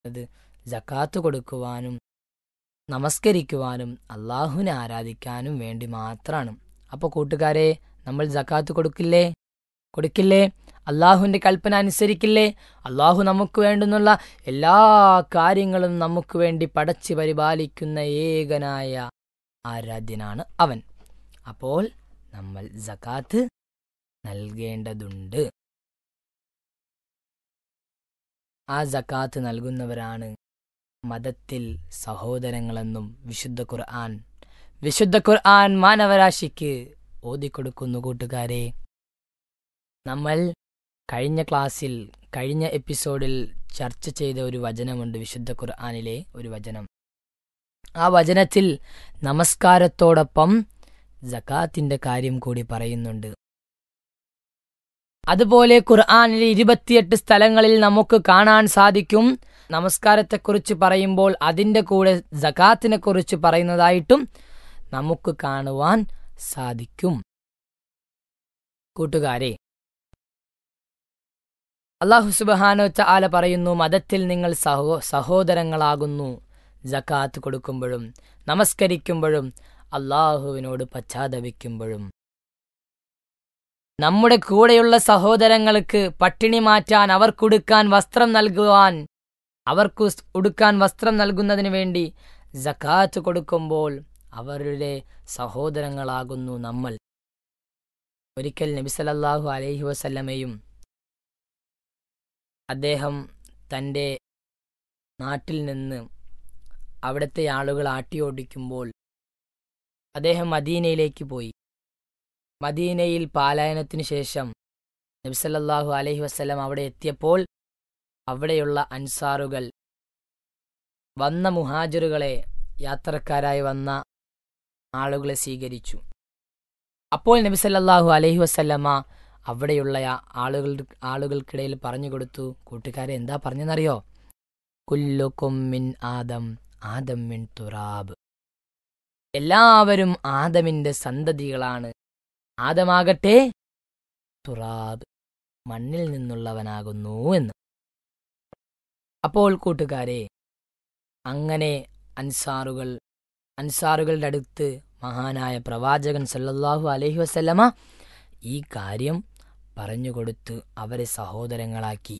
അത് ജക്കാത്ത് കൊടുക്കുവാനും നമസ്കരിക്കുവാനും അള്ളാഹുവിനെ ആരാധിക്കാനും വേണ്ടി മാത്രമാണ് അപ്പോൾ കൂട്ടുകാരെ നമ്മൾ ജക്കാത്ത് കൊടുക്കില്ലേ കൊടുക്കില്ലേ അള്ളാഹുവിൻ്റെ കൽപ്പന അനുസരിക്കില്ലേ അള്ളാഹു നമുക്ക് വേണ്ടുന്നുള്ള എല്ലാ കാര്യങ്ങളും നമുക്ക് വേണ്ടി പടച്ച് പരിപാലിക്കുന്ന ഏകനായ ആരാധ്യനാണ് അവൻ അപ്പോൾ നമ്മൾ ജക്കാത്ത് നൽകേണ്ടതുണ്ട് ആ ജക്കാത്ത് നൽകുന്നവരാണ് മതത്തിൽ സഹോദരങ്ങളെന്നും വിശുദ്ധ ഖുർആൻ വിശുദ്ധ ഖുർആൻ മാനവരാശിക്ക് ഓതിക്കൊടുക്കുന്നു കൂട്ടുകാരെ നമ്മൾ കഴിഞ്ഞ ക്ലാസ്സിൽ കഴിഞ്ഞ എപ്പിസോഡിൽ ചർച്ച ചെയ്ത ഒരു വചനമുണ്ട് വിശുദ്ധ ഖുർആനിലെ ഒരു വചനം ആ വചനത്തിൽ നമസ്കാരത്തോടൊപ്പം ജക്കാത്തിന്റെ കാര്യം കൂടി പറയുന്നുണ്ട് അതുപോലെ ഖുർആാനിലെ ഇരുപത്തിയെട്ട് സ്ഥലങ്ങളിൽ നമുക്ക് കാണാൻ സാധിക്കും നമസ്കാരത്തെക്കുറിച്ച് പറയുമ്പോൾ അതിൻ്റെ കൂടെ ജക്കാത്തിനെ കുറിച്ച് പറയുന്നതായിട്ടും നമുക്ക് കാണുവാൻ സാധിക്കും കൂട്ടുകാരെ അള്ളാഹു സുബാനോ ചാല പറയുന്നു മതത്തിൽ നിങ്ങൾ സഹോ സഹോദരങ്ങളാകുന്നു ജക്കാത്ത് കൊടുക്കുമ്പോഴും നമസ്കരിക്കുമ്പോഴും അള്ളാഹുവിനോട് പശ്ചാത്തപിക്കുമ്പോഴും നമ്മുടെ കൂടെയുള്ള സഹോദരങ്ങൾക്ക് പട്ടിണി മാറ്റാൻ അവർക്കുടുക്കാൻ വസ്ത്രം നൽകുവാൻ അവർക്ക് ഉടുക്കാൻ വസ്ത്രം നൽകുന്നതിന് വേണ്ടി ജക്കാത്ത് കൊടുക്കുമ്പോൾ അവരുടെ സഹോദരങ്ങളാകുന്നു നമ്മൾ ഒരിക്കൽ നബിസലല്ലാഹു അലൈഹി വസല്ലമയും അദ്ദേഹം തൻ്റെ നാട്ടിൽ നിന്ന് അവിടുത്തെ ആളുകൾ ആട്ടിയോടിക്കുമ്പോൾ അദ്ദേഹം മദീനയിലേക്ക് പോയി മദീനയിൽ പാലായനത്തിനു ശേഷം നബ്സല്ലാഹു അലഹി വസ്ലം അവിടെ എത്തിയപ്പോൾ അവിടെയുള്ള അൻസാറുകൾ വന്ന മുഹാജറുകളെ യാത്രക്കാരായി വന്ന ആളുകളെ സ്വീകരിച്ചു അപ്പോൾ നബിസല്ലാഹു അലഹി വസ്ല്ലമ്മ അവിടെയുള്ള ആളുകൾ ആളുകൾക്കിടയിൽ പറഞ്ഞു കൊടുത്തു കൂട്ടുകാരെ എന്താ പറഞ്ഞെന്നറിയോ കുല്ലുക്കും മിൻ ആദം ആദം മിൻ തുറാബ് എല്ലാവരും ആദമിന്റെ സന്തതികളാണ് ആദമാകട്ടെ തുറാബ് മണ്ണിൽ നിന്നുള്ളവനാകുന്നു എന്ന് അപ്പോൾ കൂട്ടുകാരെ അങ്ങനെ അൻസാറുകൾ അൻസാറുകളുടെ അടുത്ത് മഹാനായ പ്രവാചകൻ സല്ലല്ലാഹു അലൈഹി വസല്ലമ ഈ കാര്യം പറഞ്ഞുകൊടുത്ത് അവരെ സഹോദരങ്ങളാക്കി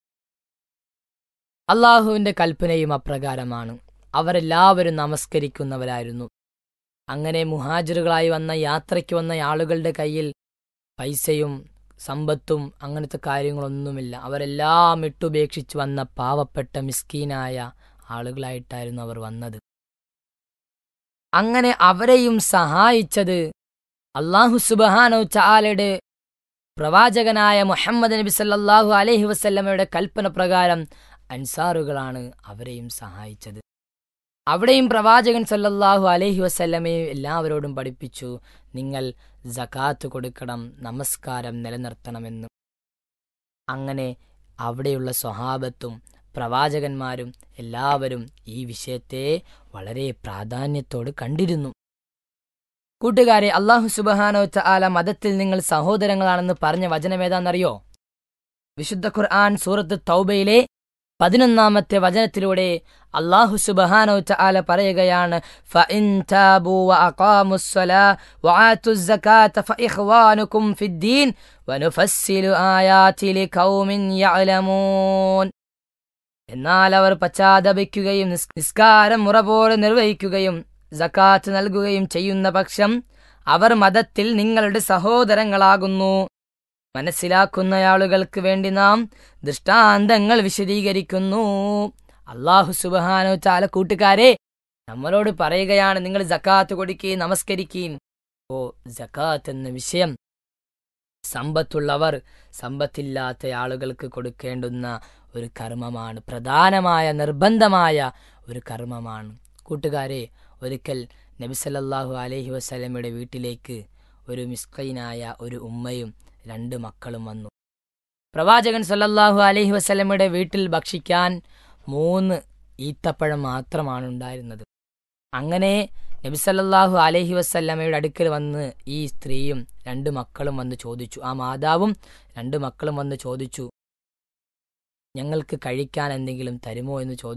അള്ളാഹുവിന്റെ കൽപ്പനയും അപ്രകാരമാണ് അവരെല്ലാവരും നമസ്കരിക്കുന്നവരായിരുന്നു അങ്ങനെ മുഹാജിറുകളായി വന്ന യാത്രയ്ക്ക് വന്ന ആളുകളുടെ കയ്യിൽ പൈസയും സമ്പത്തും അങ്ങനത്തെ കാര്യങ്ങളൊന്നുമില്ല അവരെല്ലാം ഇട്ടുപേക്ഷിച്ച് വന്ന പാവപ്പെട്ട മിസ്കീനായ ആളുകളായിട്ടായിരുന്നു അവർ വന്നത് അങ്ങനെ അവരെയും സഹായിച്ചത് അള്ളാഹു സുബഹാനോ ചാലയുടെ പ്രവാചകനായ മുഹമ്മദ് നബി സല്ലാഹു അലഹി വസല്ലമയുടെ കൽപ്പന പ്രകാരം അൻസാറുകളാണ് അവരെയും സഹായിച്ചത് അവിടെയും പ്രവാചകൻ സല്ലല്ലാഹു അലഹി വസല്ലമയെ എല്ലാവരോടും പഠിപ്പിച്ചു നിങ്ങൾ ജക്കാത്ത് കൊടുക്കണം നമസ്കാരം നിലനിർത്തണമെന്ന് അങ്ങനെ അവിടെയുള്ള സ്വഹാബത്തും പ്രവാചകന്മാരും എല്ലാവരും ഈ വിഷയത്തെ വളരെ പ്രാധാന്യത്തോട് കണ്ടിരുന്നു കൂട്ടുകാരെ അള്ളാഹു സുബഹാനോ ചാല മതത്തിൽ നിങ്ങൾ സഹോദരങ്ങളാണെന്ന് പറഞ്ഞ വചനമേതാണെന്നറിയോ വിശുദ്ധ ഖുർആൻ സൂറത്ത് തൗബയിലെ പതിനൊന്നാമത്തെ വചനത്തിലൂടെ അള്ളാഹു സുബഹാനോ ചാല പറയുകയാണ് എന്നാൽ അവർ പശ്ചാത്തപിക്കുകയും നിസ്കാരം മുറ പോലെ നിർവഹിക്കുകയും ജക്കാത്ത് നൽകുകയും ചെയ്യുന്ന പക്ഷം അവർ മതത്തിൽ നിങ്ങളുടെ സഹോദരങ്ങളാകുന്നു മനസ്സിലാക്കുന്ന ആളുകൾക്ക് വേണ്ടി നാം ദൃഷ്ടാന്തങ്ങൾ വിശദീകരിക്കുന്നു അള്ളാഹു സുബഹാനോ ചാല കൂട്ടുകാരെ നമ്മളോട് പറയുകയാണ് നിങ്ങൾ ജക്കാത്ത് കൊടുക്കുകയും നമസ്കരിക്കുകയും ഓ ജക്കാത്ത് എന്ന വിഷയം സമ്പത്തുള്ളവർ സമ്പത്തില്ലാത്ത ആളുകൾക്ക് കൊടുക്കേണ്ടുന്ന ഒരു കർമ്മമാണ് പ്രധാനമായ നിർബന്ധമായ ഒരു കർമ്മമാണ് കൂട്ടുകാരെ ഒരിക്കൽ നബിസല്ലാഹു അലഹി വസ്ലമയുടെ വീട്ടിലേക്ക് ഒരു മിസ്കൈനായ ഒരു ഉമ്മയും രണ്ട് മക്കളും വന്നു പ്രവാചകൻ സല്ലല്ലാഹു അലൈഹി വസല്ലമയുടെ വീട്ടിൽ ഭക്ഷിക്കാൻ മൂന്ന് ഈത്തപ്പഴം മാത്രമാണ് ഉണ്ടായിരുന്നത് അങ്ങനെ നബിസല്ലാഹു അലൈഹി വസല്ലമയുടെ അടുക്കൽ വന്ന് ഈ സ്ത്രീയും രണ്ട് മക്കളും വന്ന് ചോദിച്ചു ആ മാതാവും രണ്ട് മക്കളും വന്ന് ചോദിച്ചു ഞങ്ങൾക്ക് കഴിക്കാൻ എന്തെങ്കിലും തരുമോ എന്ന് ചോദിച്ചു